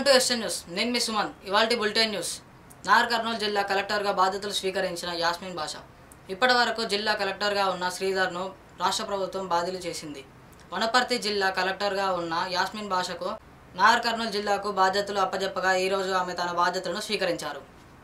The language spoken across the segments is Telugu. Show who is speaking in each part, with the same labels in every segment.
Speaker 1: టు ఎస్ఎన్ న్యూస్ నేను మీ సుమన్ ఇవాల్టి బులెటిన్ న్యూస్ నాగర్ కర్నూలు జిల్లా కలెక్టర్గా బాధ్యతలు స్వీకరించిన యాస్మిన్ బాషా ఇప్పటి వరకు జిల్లా కలెక్టర్గా ఉన్న శ్రీధర్ను రాష్ట్ర ప్రభుత్వం బాధ్యులు చేసింది వనపర్తి జిల్లా కలెక్టర్గా ఉన్న యాస్మిన్ బాషకు నాగర్ కర్నూలు జిల్లాకు బాధ్యతలు అప్పజెప్పగా ఈరోజు ఆమె తన బాధ్యతలను స్వీకరించారు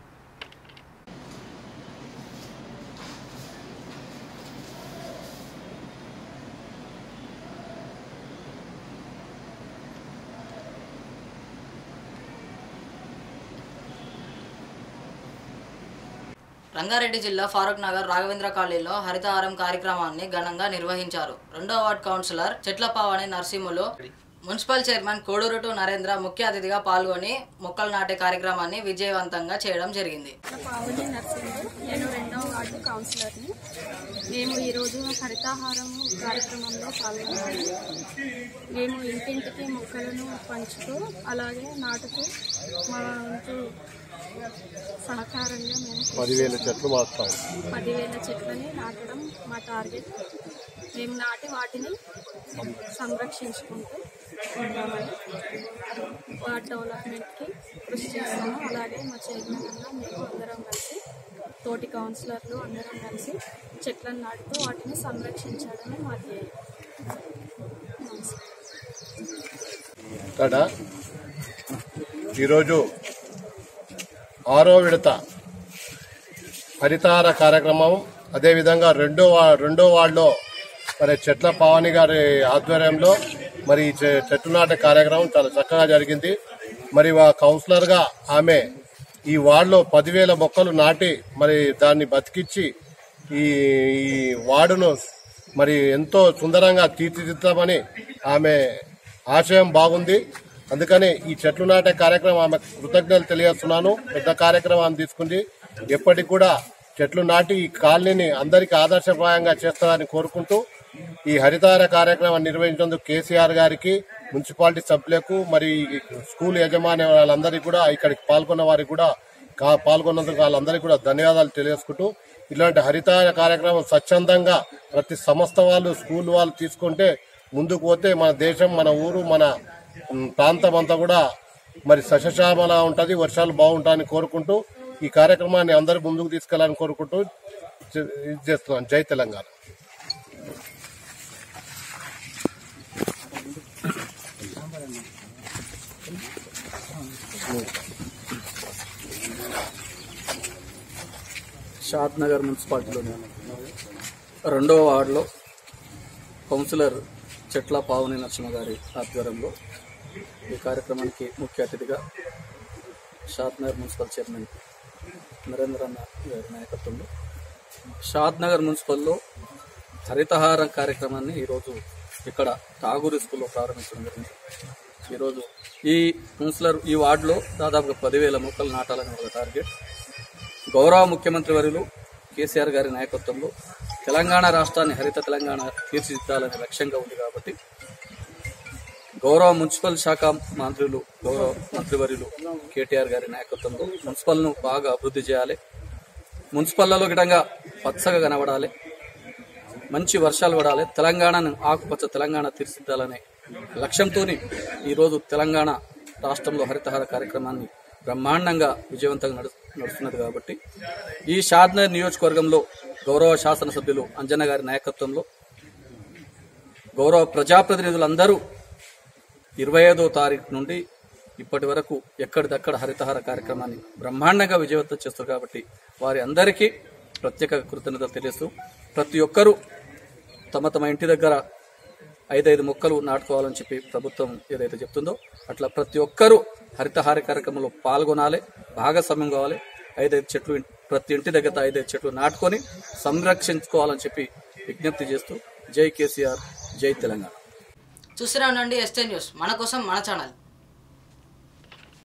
Speaker 1: రంగారెడ్డి జిల్లా ఫారూక్ నగర్ రాఘవేంద్ర కాలనీలో హరితహారం కార్యక్రమాన్ని ఘనంగా నిర్వహించారు రెండో ward councillor Chetlapavani Narasimhulu municipal chairman కోడూరుటు నరేంద్ర ముఖ్య అతిథిగా పాల్గొని మొక్కలు నాటే కార్యక్రమాన్ని విజయవంతంగా చేయడం జరిగింది
Speaker 2: పావని నర్సింగ్ నేను రెండవ వార్డు కౌన్సిలర్ని మేము ఈరోజు హరితాహారం కార్యక్రమంలో పాల్గొన్నాము మేము ఇంటింటికి మొక్కలను పంచుతూ అలాగే నాటుతూ మా వంతు సహకారంగా మేము
Speaker 3: పదివేల చెట్లు మారుతాం
Speaker 2: పదివేల చెట్లని నాటడం మా టార్గెట్ మేము నాటి వాటిని సంరక్షించుకుంటూ ఉంటామని వార్డ్ డెవలప్మెంట్కి కృషి చేస్తాము అలాగే మా చైర్మన్ అన్న మేము అందరం కలిసి తోటి కౌన్సిలర్లు అందరం కలిసి చెట్లను నాటుతూ వాటిని సంరక్షించడమే మా ధ్యేయం నమస్కారం
Speaker 3: ఇక్కడ ఈరోజు ఆరో విడత హరితార కార్యక్రమం అదేవిధంగా రెండో వా- రెండో వార్డులో మరి చెట్ల పావని గారి ఆధ్వర్యంలో మరి ఈ చె- చెట్టు నాటే కార్యక్రమం చాలా చక్కగా జరిగింది మరి వా కౌన్సిలర్గా ఆమె ఈ వార్డులో పదివేల మొక్కలు నాటి మరి దాన్ని బతికిచ్చి ఈ ఈ వార్డును మరి ఎంతో సుందరంగా తీర్చిదిద్దామని ఆమె ఆశయం బాగుంది అందుకని ఈ చెట్లు నాటే కార్యక్రమం ఆమె కృతజ్ఞతలు తెలియజేస్తున్నాను పెద్ద కార్యక్రమాన్ని తీసుకుంది ఎప్పటికి కూడా చెట్లు నాటి ఈ కాలనీని అందరికీ ఆదర్శప్రాయంగా చేస్తారని కోరుకుంటూ ఈ హరితార కార్యక్రమం నిర్వహించేందుకు కేసీఆర్ గారికి మున్సిపాలిటీ సభ్యులకు మరి ఈ స్కూల్ యజమాని వాళ్ళందరికీ కూడా ఇక్కడికి పాల్గొన్న వారికి కూడా కా- పాల్గొన్నందుకు వాళ్ళందరికీ కూడా ధన్యవాదాలు తెలియజేసుకుంటూ ఇలాంటి హరితార కార్యక్రమం స్వచ్ఛందంగా ప్రతి సంస్థ వాళ్ళు స్కూల్ వాళ్ళు తీసుకుంటే ముందుకు పోతే మన దేశం మన ఊరు మన ఉమ్, ప్రాంతం అంతా కూడా మరి సస్యశ్యామలా ఉంటది వర్షాలు బాగుంటాయని కోరుకుంటూ ఈ కార్యక్రమాన్ని అందరూ ముందుకు తీసుకెళ్లాలని కోరుకుంటూ చే- ఇది చేస్తున్నాను జై తెలంగాణ
Speaker 4: షాద్ నగర్ మున్సిపాలిటీలోని రెండవ వార్డులో కౌన్సిలర్ చెట్ల పావని నరసింహ గారి ఆధ్వర్యంలో ఈ కార్యక్రమానికి ముఖ్య అతిథిగా Shadnagar municipal chairman Narendra అన్న గారి నాయకత్వంలో షాద్ నగర్ మున్సిపల్లో హరితహారం కార్యక్రమాన్ని ఈరోజు ఇక్కడ ఠాగూరి స్కూల్లో ప్రారంభించడం జరిగింది ఈరోజు ఈ కౌన్సిలర్ ఈ వార్డులో దాదాపుగా పదివేల మొక్కలు నాటాలని ఒక టార్గెట్ గౌరవ ముఖ్యమంత్రి వర్యులు కేసీఆర్ గారి నాయకత్వంలో తెలంగాణ రాష్ట్రాన్ని హరిత తెలంగాణ తీర్చిదిద్దాలనే లక్ష్యంగా ఉంది కాబట్టి గౌరవ మున్సిపల్ శాఖ మంత్రులు గౌరవ మంత్రివర్యులు కేటీఆర్ గారి నాయకత్వంలో మున్సిపల్ను బాగా అభివృద్ధి చేయాలి మున్సిపల్లలో గిటంగా పచ్చగా కనబడాలి మంచి వర్షాలు పడాలి తెలంగాణను ఆకుపచ్చ తెలంగాణ తీర్చిదిద్దాలనే లక్ష్యంతో ఈరోజు తెలంగాణ రాష్ట్రంలో హరితహార కార్యక్రమాన్ని బ్రహ్మాండంగా విజయవంతంగా నడు నడుస్తున్నది కాబట్టి ఈ షాద్నగర్ నియోజకవర్గంలో గౌరవ శాసనసభ్యులు అంజన గారి నాయకత్వంలో గౌరవ ప్రజాప్రతినిధులందరూ ఇరవై ఐదో తారీఖు నుండి ఇప్పటి వరకు ఎక్కడిదక్కడ హరితహార కార్యక్రమాన్ని బ్రహ్మాండంగా విజయవంతం చేస్తారు కాబట్టి వారి అందరికీ ప్రత్యేక కృతజ్ఞతలు తెలియస్తూ ప్రతి ఒక్కరూ తమ తమ ఇంటి దగ్గర ఐదైదు మొక్కలు నాటుకోవాలని చెప్పి ప్రభుత్వం ఏదైతే చెప్తుందో అట్లా ప్రతి ఒక్కరూ హరితహార కార్యక్రమంలో పాల్గొనాలి భాగస్వామ్యం కావాలి ఐదైదు చెట్లు ఇన్- ప్రతి ఇంటి దగ్గర ఐదైదు చెట్లు నాటుకొని సంరక్షించుకోవాలని చెప్పి విజ్ఞప్తి చేస్తూ జై కేసీఆర్ జై తెలంగాణ
Speaker 1: చూస్తూనే ఉండండి ఎస్టే న్యూస్ మన కోసం మన ఛానల్